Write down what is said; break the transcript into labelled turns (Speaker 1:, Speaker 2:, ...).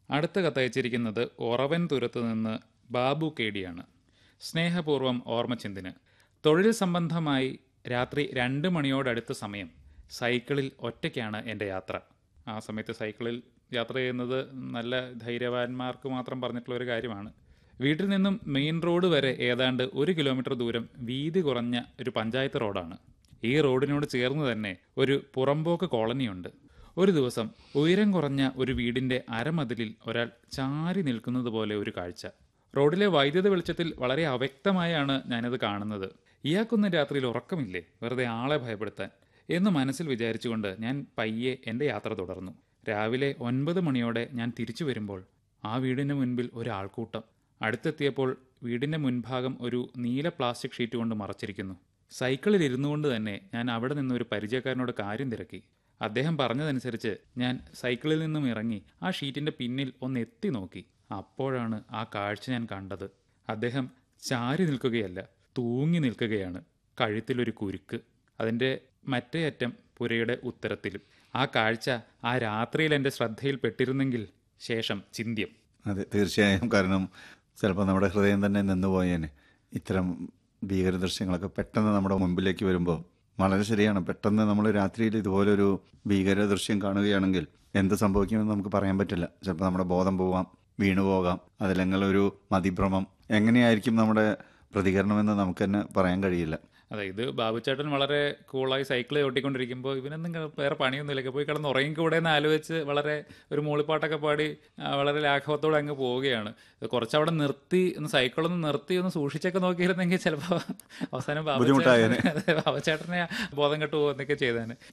Speaker 1: അടുത്ത കത്തയച്ചിരിക്കുന്നത് ഒറവൻ തുരത്ത് നിന്ന് ബാബു കേടിയാണ് സ്നേഹപൂർവ്വം ഓർമ്മച്ചിന്തിന് തൊഴിൽ സംബന്ധമായി രാത്രി രണ്ട് മണിയോടടുത്ത സമയം സൈക്കിളിൽ ഒറ്റയ്ക്കാണ് എൻ്റെ യാത്ര ആ സമയത്ത് സൈക്കിളിൽ യാത്ര ചെയ്യുന്നത് നല്ല ധൈര്യവാന്മാർക്ക് മാത്രം പറഞ്ഞിട്ടുള്ള ഒരു കാര്യമാണ് വീട്ടിൽ നിന്നും മെയിൻ റോഡ് വരെ ഏതാണ്ട് ഒരു കിലോമീറ്റർ ദൂരം വീതി കുറഞ്ഞ ഒരു പഞ്ചായത്ത് റോഡാണ് ഈ റോഡിനോട് ചേർന്ന് തന്നെ ഒരു പുറമ്പോക്ക് കോളനിയുണ്ട് ഒരു ദിവസം ഉയരം കുറഞ്ഞ ഒരു വീടിന്റെ അരമതിലിൽ ഒരാൾ ചാരി നിൽക്കുന്നത് പോലെ ഒരു കാഴ്ച റോഡിലെ വൈദ്യുത വെളിച്ചത്തിൽ വളരെ അവ്യക്തമായാണ് ഞാനത് കാണുന്നത് ഇയാൾക്കൊന്നും രാത്രിയിൽ ഉറക്കമില്ലേ വെറുതെ ആളെ ഭയപ്പെടുത്താൻ എന്ന് മനസ്സിൽ വിചാരിച്ചുകൊണ്ട് ഞാൻ പയ്യെ എൻ്റെ യാത്ര തുടർന്നു രാവിലെ ഒൻപത് മണിയോടെ ഞാൻ തിരിച്ചു വരുമ്പോൾ ആ വീടിന് മുൻപിൽ ഒരു ആൾക്കൂട്ടം അടുത്തെത്തിയപ്പോൾ വീടിന്റെ മുൻഭാഗം ഒരു നീല പ്ലാസ്റ്റിക് ഷീറ്റ് കൊണ്ട് മറച്ചിരിക്കുന്നു സൈക്കിളിൽ ഇരുന്നു കൊണ്ട് തന്നെ ഞാൻ അവിടെ നിന്ന് ഒരു പരിചയക്കാരനോട് കാര്യം തിരക്കി അദ്ദേഹം പറഞ്ഞതനുസരിച്ച് ഞാൻ സൈക്കിളിൽ നിന്നും ഇറങ്ങി ആ ഷീറ്റിന്റെ പിന്നിൽ ഒന്ന് എത്തി നോക്കി അപ്പോഴാണ് ആ കാഴ്ച ഞാൻ കണ്ടത് അദ്ദേഹം ചാരി നിൽക്കുകയല്ല തൂങ്ങി നിൽക്കുകയാണ് കഴുത്തിലൊരു കുരുക്ക് അതിൻ്റെ മറ്റേ അറ്റം പുരയുടെ ഉത്തരത്തിലും ആ കാഴ്ച ആ രാത്രിയിൽ എൻ്റെ ശ്രദ്ധയിൽപ്പെട്ടിരുന്നെങ്കിൽ ശേഷം ചിന്ത്യം
Speaker 2: അതെ തീർച്ചയായും കാരണം ചിലപ്പോൾ നമ്മുടെ ഹൃദയം തന്നെ നിന്നുപോയേനെ ഇത്തരം ഭീകര ദൃശ്യങ്ങളൊക്കെ പെട്ടെന്ന് നമ്മുടെ മുമ്പിലേക്ക് വരുമ്പോൾ വളരെ ശരിയാണ് പെട്ടെന്ന് നമ്മൾ രാത്രിയിൽ ഇതുപോലൊരു ഭീകര ദൃശ്യം കാണുകയാണെങ്കിൽ എന്ത് സംഭവിക്കുമെന്ന് നമുക്ക് പറയാൻ പറ്റില്ല ചിലപ്പോൾ നമ്മുടെ ബോധം പോവാം വീണു പോകാം അതല്ലെങ്കിൽ ഒരു മതിഭ്രമം എങ്ങനെയായിരിക്കും നമ്മുടെ പ്രതികരണമെന്ന് നമുക്ക് തന്നെ പറയാൻ കഴിയില്ല
Speaker 1: അതെ ഇത് ബാബുച്ചേട്ടൻ വളരെ കൂളായി സൈക്കിൾ ഓട്ടിക്കൊണ്ടിരിക്കുമ്പോൾ ഇവനൊന്നും ക- വേറെ പണിയൊന്നുമില്ല പോയി കിടന്ന് ഉറങ്ങിക്കൂടെ എന്ന് ആലോചിച്ച് വളരെ ഒരു മൂളിപ്പാട്ടൊക്കെ പാടി ആ, വളരെ ലാഘവത്തോടെ അങ്ങ് പോവുകയാണ് ഇത് കുറച്ചവിടെ നിർത്തി ഒന്ന് സൈക്കിളൊന്ന് നിർത്തി ഒന്ന് സൂക്ഷിച്ചൊക്കെ നോക്കിയിരുന്നെങ്കിൽ ചിലപ്പോൾ അവസാനം
Speaker 2: ബുദ്ധിമുട്ടായേനെ.
Speaker 1: ബാബുച്ചേട്ടനെ അതെ, ബാബുച്ചേട്ടനെ ബോധം കെട്ടു പോകുന്നൊക്കെ ചെയ്തേനെ